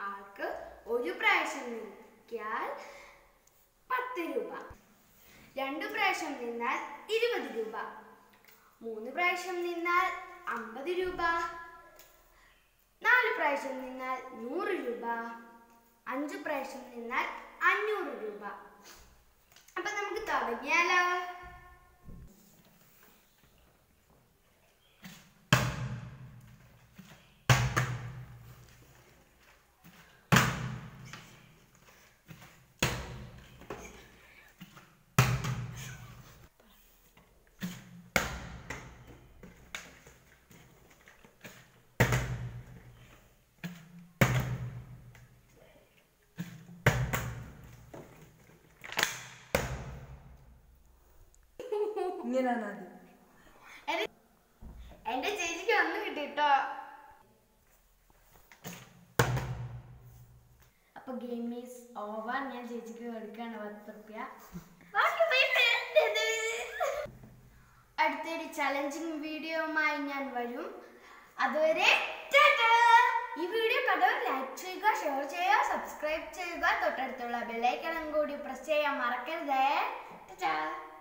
ആൾക്ക് ഒരു പ്രാവശ്യം നിൽക്കിയാൽ പത്ത് രൂപ രണ്ടു പ്രാവശ്യം നിന്നാൽ ഇരുപത് രൂപ മൂന്ന് പ്രാവശ്യം നിന്നാൽ അമ്പത് രൂപ നാല് പ്രാവശ്യം നിന്നാൽ നൂറ് രൂപ അഞ്ച് പ്രാവശ്യം നിന്നാൽ അഞ്ഞൂറ് രൂപ അപ്പൊ നമുക്ക് തുടങ്ങിയാലോ ഇങ്ങനെയാണ് അത് എന്റെ എന്റെ ചേച്ചിക്ക് ഒന്നും കിട്ടിട്ടോ അപ്പൊ ഗെയിം ഈസ് ഓവർ ഞാൻ ചേച്ചിക്ക് കൊടുക്കാണ് പത്ത് റുപ്യ ബാക്കി പൈസ എന്റേത്. അടുത്തൊരു ചലഞ്ചിങ് വീഡിയോയുമായി ഞാൻ വരും അതുവരെ ടാറ്റാ. ഈ വീഡിയോ കണ്ടവർ ലൈക്ക് ചെയ്യുക ഷെയർ ചെയ്യുക സബ്സ്ക്രൈബ് ചെയ്യുക തൊട്ടടുത്തുള്ള ബെല്ലൈക്കണം കൂടി പ്രസ് ചെയ്യാൻ മറക്കരുതേ ടാറ്റാ